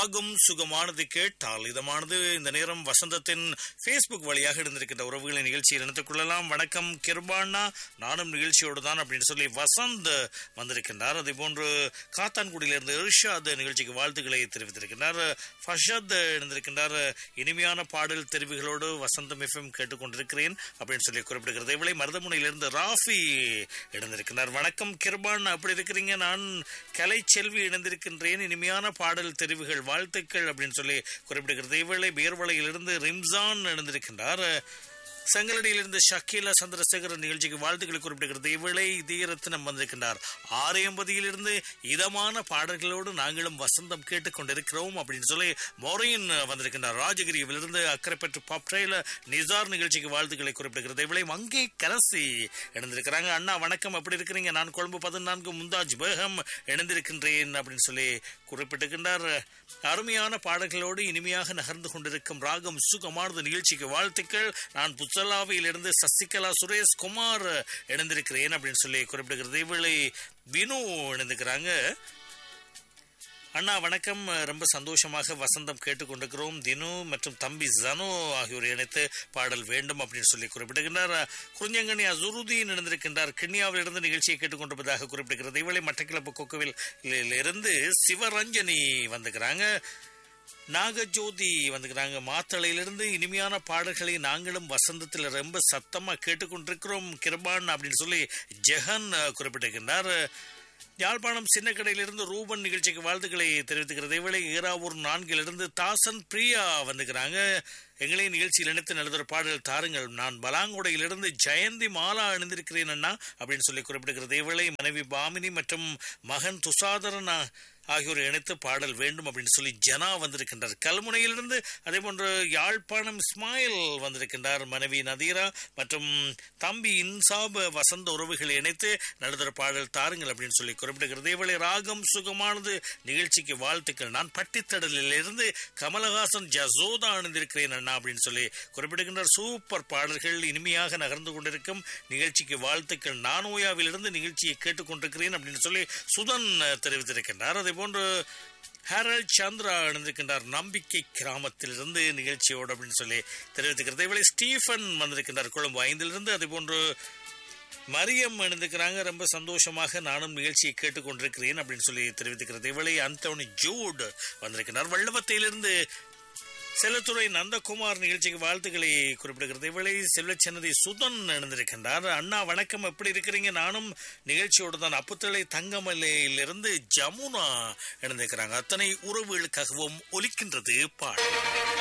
ராகம் சுகமானது கேட்டால் இதமானது இந்த நேரம் வசந்தத்தின் ஃபேஸ்புக் வழியாக இருந்திருக்கின்ற உறவுகளை நிகழ்ச்சியில் இணைத்துக் கொள்ளலாம் வணக்கம் கிருபாண்ணா நானும் நிகழ்ச்சியோடு தான் அப்படின்னு சொல்லி வசந்த் வந்திருக்கின்றார் அதே போன்று காத்தான்குடியிலிருந்து இர்ஷாத் நிகழ்ச்சிக்கு வாழ்த்துக்களை தெரிவித்திருக்கின்றார் ஃபஷத் இருந்திருக்கின்றார் இனிமையான பாடல் தெரிவுகளோடு வசந்தம் எஃப்எம் கேட்டுக்கொண்டிருக்கிறேன் அப்படின்னு சொல்லி குறிப்பிடுகிறது இவளை மருதமுனையிலிருந்து ராஃபி இணைந்திருக்கின்றார் வணக்கம் கிருபான் அப்படி இருக்கிறீங்க நான் கலை செல்வி இணைந்திருக்கின்றேன் இனிமையான பாடல் தெரிவுகள் வாழ்த்துக்கள் அப்படின்னு சொல்லி குறிப்பிடுகிறது இவளை பேர்வளையிலிருந்து ரிம்சான் இணைந்திருக்கின்றார் செங்கலடியிலிருந்து ஷக்கீலா சந்திரசேகரன் நிகழ்ச்சிக்கு வாழ்த்துக்களை குறிப்பிடுகிறது இவளை தீரத்தினம் வந்திருக்கின்றார் ஆறு எண்பதியிலிருந்து இதமான பாடல்களோடு நாங்களும் வசந்தம் கேட்டுக்கொண்டிருக்கிறோம் அப்படின்னு சொல்லி மொரையின் வந்திருக்கின்றார் ராஜகிரியிலிருந்து அக்கரைப்பற்று பப்ட்ரைல நிசார் நிகழ்ச்சிக்கு வாழ்த்துக்களை குறிப்பிடுகிறது இவளை மங்கை கரசி இணைந்திருக்கிறாங்க அண்ணா வணக்கம் எப்படி இருக்கிறீங்க நான் கொழும்பு பதினான்கு முந்தாஜ் பேகம் இணைந்திருக்கின்றேன் அப்படின்னு சொல்லி குறிப்பிட்டிருக்கின்றார் அருமையான பாடல்களோடு இனிமையாக நகர்ந்து கொண்டிருக்கும் ராகம் சுகமானது நிகழ்ச்சிக்கு வாழ்த்துக்கள் நான் புத்தலாவிலிருந்து சசிகலா சுரேஷ் குமார் இணைந்திருக்கிறேன் அப்படின்னு சொல்லி குறிப்பிடுகிறது இவளை வினு இணைந்திருக்கிறாங்க அண்ணா வணக்கம் ரொம்ப சந்தோஷமாக வசந்தம் கேட்டுக்கொண்டிருக்கிறோம் தினு மற்றும் தம்பி ஜனு ஆகியோர் இணைத்து பாடல் வேண்டும் அப்படின்னு சொல்லி குறிப்பிடுகின்றார் குறிஞ்சங்கனி அசுருதீன் இணைந்திருக்கின்றார் கிண்ணியாவிலிருந்து நிகழ்ச்சியை கேட்டுக்கொண்டிருப்பதாக குறிப்பிடுகிறது இவளை மட்டக்கிழப்பு கொக்குவில் இருந்து சிவரஞ்சனி வந்துக்கிறாங்க நாகஜோதி வந்துக்கிறாங்க மாத்தளையிலிருந்து இனிமையான பாடல்களை நாங்களும் வசந்தத்தில் ரொம்ப சத்தமா கேட்டுக்கொண்டிருக்கிறோம் கிருபான் அப்படின்னு சொல்லி ஜெகன் குறிப்பிட்டிருக்கின்றார் யாழ்ப்பாணம் சின்ன கடையிலிருந்து ரூபன் நிகழ்ச்சிக்கு வாழ்த்துக்களை தெரிவித்துக்கிறது இவளை ஈராவூர் நான்கிலிருந்து தாசன் பிரியா வந்துக்கிறாங்க எங்களை நிகழ்ச்சியில் இணைத்து நல்லதொரு பாடல் தாருங்கள் நான் பலாங்குடையிலிருந்து ஜெயந்தி மாலா அணிந்திருக்கிறேன் அண்ணா அப்படின்னு சொல்லி குறிப்பிடுகிறது இவளை மனைவி பாமினி மற்றும் மகன் துசாதரன் ஆகியோர் இணைத்து பாடல் வேண்டும் அப்படின்னு சொல்லி ஜனா வந்திருக்கின்றார் கல்முனையிலிருந்து அதே போன்று யாழ்ப்பாணம் இஸ்மாயில் வந்திருக்கின்றார் மனைவி நதீரா மற்றும் தம்பி இன்சாப் வசந்த உறவுகளை இணைத்து நல்லதொரு பாடல் தாருங்கள் அப்படின்னு சொல்லி குறிப்பிடுகிறது இவளை ராகம் சுகமானது நிகழ்ச்சிக்கு வாழ்த்துக்கள் நான் பட்டித்தடலில் இருந்து கமலஹாசன் ஜசோதா அணிந்திருக்கிறேன் அண்ணா அப்படின்னு சொல்லி குறிப்பிடுகின்றார் சூப்பர் பாடல்கள் இனிமையாக நகர்ந்து கொண்டிருக்கும் நிகழ்ச்சிக்கு வாழ்த்துக்கள் நானோயாவிலிருந்து நிகழ்ச்சியை கேட்டுக்கொண்டிருக்கிறேன் அப்படின்னு சொல்லி சுதன் தெரிவித்திருக்கின்றார் அதே போன்று ஹேரல் சந்திரா இணைந்திருக்கின்றார் நம்பிக்கை கிராமத்திலிருந்து நிகழ்ச்சியோடு அப்படின்னு சொல்லி தெரிவித்துக்கிறது இவளை ஸ்டீஃபன் வந்திருக்கின்றார் கொழும்பு ஐந்திலிருந்து அதே போன்று மரியம் இணைந்திருக்கிறாங்க ரொம்ப சந்தோஷமாக நானும் நிகழ்ச்சியை கேட்டுக்கொண்டிருக்கிறேன் அப்படின்னு சொல்லி தெரிவித்துக்கிறது இவளை அந்தோனி ஜூட் வந்திருக்கிறார் வள்ளவத்தையிலிருந்து செல்லத்துறை நந்தகுமார் நிகழ்ச்சிக்கு வாழ்த்துக்களை குறிப்பிடுகிறது இவளை செல்வச்சன்னதி சுதன் இணைந்திருக்கின்றார் அண்ணா வணக்கம் எப்படி இருக்கிறீங்க நானும் நிகழ்ச்சியோடு தான் அப்புத்தளை தங்கமலையிலிருந்து ஜமுனா இணைந்திருக்கிறாங்க அத்தனை உறவுகளுக்காகவும் ஒலிக்கின்றது பாடல்